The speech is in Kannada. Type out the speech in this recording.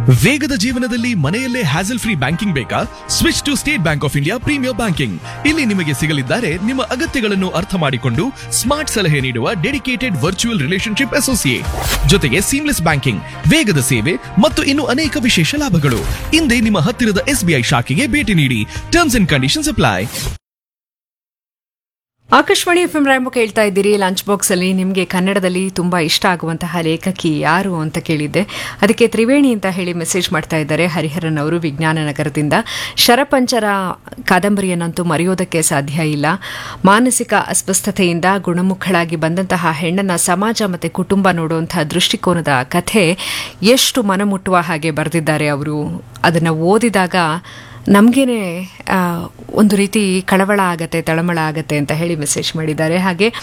ವೇಗದ ಜೀವನದಲ್ಲಿ ಮನೆಯಲ್ಲೇ ಹ್ಯಾಸಲ್ ಫ್ರೀ ಬ್ಯಾಂಕಿಂಗ್ ಬೇಕಾ switch to State Bank of India premier banking ಇಲ್ಲಿ ನಿಮಗೆ ಸಿಗಲಿದ್ದಾರೆ ನಿಮ್ಮ ಅಗತ್ಯಗಳನ್ನು ಅರ್ಥ ಮಾಡಿಕೊಂಡು ಸ್ಮಾರ್ಟ್ ಸಲಹೆ ನೀಡುವ ಡೆಡಿಕೇಟೆಡ್ ವರ್ಚುವಲ್ ರಿಲೇಶನ್ಶಿಪ್ ಅಸೋಸಿಯೇಟ್ ಜೊತೆಗೆ ಸೀಮ್ಲೆಸ್ ಬ್ಯಾಂಕಿಂಗ್ ವೇಗದ ಸೇವೆ ಮತ್ತು ಇನ್ನು ಅನೇಕ ವಿಶೇಷ ಲಾಭಗಳು ಹಿಂದೆ ನಿಮ್ಮ ಹತ್ತಿರದ ಎಸ್ಬಿಐ ಶಾಖೆಗೆ ಭೇಟಿ ನೀಡಿ terms and conditions apply Akashvani F M ರಾಯಂಬ ಕೇಳ್ತಾ ಇದ್ದೀರಿ ಲಂಚ್ ಬಾಕ್ಸ್ ಅಲ್ಲಿ ನಿಮಗೆ ಕನ್ನಡದಲ್ಲಿ ತುಂಬಾ ಇಷ್ಟ ಆಗುವಂತಹ ಲೇಖಕಿ ಯಾರು ಅಂತ ಕೇಳಿದ್ದೆ ಅದಕ್ಕೆ ತ್ರಿವೇಣಿ ಅಂತ ಹೇಳಿ ಮೆಸೇಜ್ ಮಾಡ್ತಾ ಇದ್ದಾರೆ ಹರಿಹರನ್ ಅವರು ವಿಜ್ಞಾನ ನಗರದಿಂದ ಶರಪಂಚರ ಕಾದಂಬರಿಯನ್ನಂತೂ ಮರೆಯೋದಕ್ಕೆ ಸಾಧ್ಯ ಇಲ್ಲ ಮಾನಸಿಕ ಅಸ್ವಸ್ಥತೆಯಿಂದ ಗುಣಮುಖಳಾಗಿ ಬಂದಂತಹ ಹೆಣ್ಣನ್ನ ಸಮಾಜ ಮತ್ತೆ ಕುಟುಂಬ ನೋಡುವಂತಹ ದೃಷ್ಟಿಕೋನದ ಕಥೆ ಎಷ್ಟು ಮನಮುಟ್ಟುವ ಹಾಗೆ ಬರೆದಿದ್ದಾರೆ ಅವರು ಅದನ್ನು ಓದಿದಾಗ ನಮಗೇನೆ ಒಂದು ರೀತಿ ಕಳವಳ ಆಗತ್ತೆ ತಳಮಳ ಆಗತ್ತೆ ಅಂತ ಹೇಳಿ ಮೆಸೇಜ್ ಮಾಡಿದ್ದಾರೆ ಹಾಗೆ